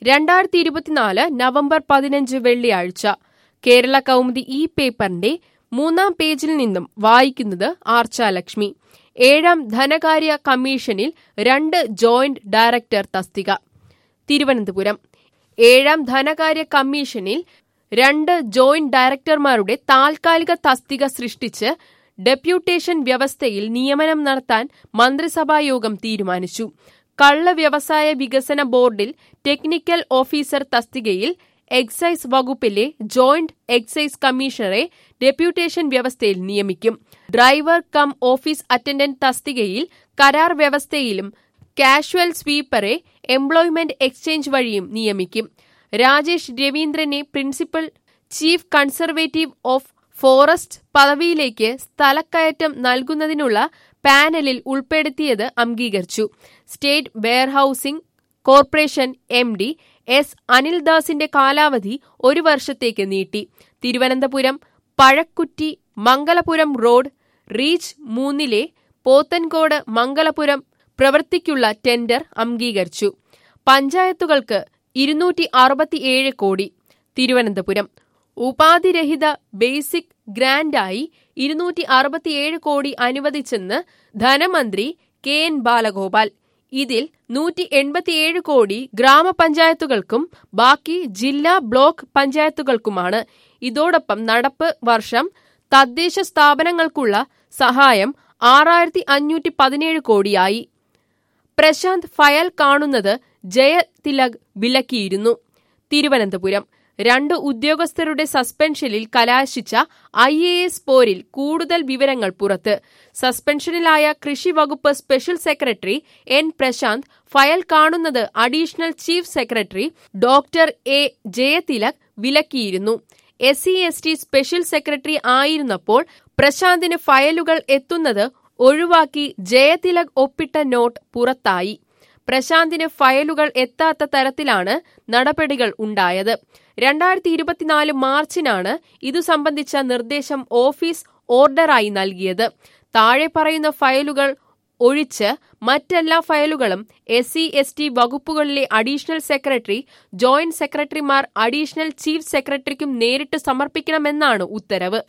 രണ്ടായിരത്തി ഇരുപത്തിനാല് നവംബർ പതിനഞ്ച് വെള്ളിയാഴ്ച കേരള കൗമുദി ഈ പേപ്പറിന്റെ മൂന്നാം പേജിൽ നിന്നും വായിക്കുന്നത് ആർച്ചാലക്ഷ്മി ഏഴാം ധനകാര്യ കമ്മീഷനിൽ രണ്ട് ജോയിന്റ് ഡയറക്ടർ തസ്തിക തിരുവനന്തപുരം ഏഴാം ധനകാര്യ കമ്മീഷനിൽ രണ്ട് ജോയിന്റ് ഡയറക്ടർമാരുടെ താൽക്കാലിക തസ്തിക സൃഷ്ടിച്ച് ഡെപ്യൂട്ടേഷൻ വ്യവസ്ഥയിൽ നിയമനം നടത്താൻ മന്ത്രിസഭായോഗം തീരുമാനിച്ചു കള്ള വ്യവസായ വികസന ബോർഡിൽ ടെക്നിക്കൽ ഓഫീസർ തസ്തികയിൽ എക്സൈസ് വകുപ്പിലെ ജോയിന്റ് എക്സൈസ് കമ്മീഷണറെ ഡെപ്യൂട്ടേഷൻ വ്യവസ്ഥയിൽ നിയമിക്കും ഡ്രൈവർ കം ഓഫീസ് അറ്റൻഡന്റ് തസ്തികയിൽ കരാർ വ്യവസ്ഥയിലും കാഷ്വൽ സ്വീപ്പറെ എംപ്ലോയ്മെന്റ് എക്സ്ചേഞ്ച് വഴിയും നിയമിക്കും രാജേഷ് രവീന്ദ്രനെ principal chief conservative of forest പദവിയിലേക്ക് സ്ഥലക്കയറ്റം നൽകുന്നതിനുള്ള പാനലിൽ ഉൾപ്പെടുത്തിയത് അംഗീകരിച്ചു state warehousing corporation M D S അനിൽദാസിന്റെ കാലാവധി ഒരു വർഷത്തേക്ക് നീട്ടി തിരുവനന്തപുരം പഴക്കുറ്റി മംഗലപുരം റോഡ് റീച്ച് മൂന്നിലെ പോത്തൻകോട് മംഗലപുരം പ്രവൃത്തിക്കുള്ള ടെൻഡർ അംഗീകരിച്ചു പഞ്ചായത്തുകൾക്ക് ഇരുന്നൂറ്റി അറുപത്തിയേഴ് കോടി തിരുവനന്തപുരം ഉപാധിരഹിത ബേസിക് ഗ്രാന്റായി ഇരുന്നൂറ്റി അറുപത്തിയേഴ് കോടി അനുവദിച്ചെന്ന് ധനമന്ത്രി കെ എൻ ബാലഗോപാൽ ഇതിൽ നൂറ്റി എൺപത്തിയേഴ് കോടി ഗ്രാമപഞ്ചായത്തുകൾക്കും ബാക്കി ജില്ലാ ബ്ലോക്ക് പഞ്ചായത്തുകൾക്കുമാണ് ഇതോടൊപ്പം നടപ്പ് വർഷം തദ്ദേശ സ്ഥാപനങ്ങൾക്കുള്ള സഹായം ആറായിരത്തി അഞ്ഞൂറ്റി പതിനേഴ് കോടിയായി പ്രശാന്ത് ഫയൽ കാണുന്നത് ജയതിലക് വിലക്കിയിരുന്നു തിരുവനന്തപുരം രണ്ട് ഉദ്യോഗസ്ഥരുടെ സസ്പെൻഷനിൽ കലാശിച്ച ഐ എ എസ് പോരിൽ കൂടുതൽ വിവരങ്ങൾ പുറത്ത് സസ്പെൻഷനിലായ കൃഷി വകുപ്പ് special secretary N Prashanth file കാണുന്നത് additional chief secretary doctor A Jayathilak വിലക്കിയിരുന്നു S C S T special secretary ആയിരുന്നപ്പോൾ പ്രശാന്തിന് ഫയലുകൾ എത്തുന്നത് ഒഴിവാക്കി ജയതിലക് ഒപ്പിട്ട നോട്ട് പുറത്തായി പ്രശാന്തിന് ഫയലുകൾ എത്താത്ത തരത്തിലാണ് നടപടികൾ ഉണ്ടായത് രണ്ടായിരത്തി ഇരുപത്തിനാല് മാർച്ചിനാണ് ഇതു സംബന്ധിച്ച നിർദ്ദേശം ഓഫീസ് ഓർഡറായി നൽകിയത് താഴെ പറയുന്ന ഫയലുകൾ ഒഴിച്ച് മറ്റെല്ലാ ഫയലുകളും എസ് സി എസ് ടി വകുപ്പുകളിലെ അഡീഷണൽ സെക്രട്ടറി ജോയിന്റ് സെക്രട്ടറിമാർ അഡീഷണൽ ചീഫ് സെക്രട്ടറിക്കും നേരിട്ട് സമർപ്പിക്കണമെന്നാണ് ഉത്തരവ്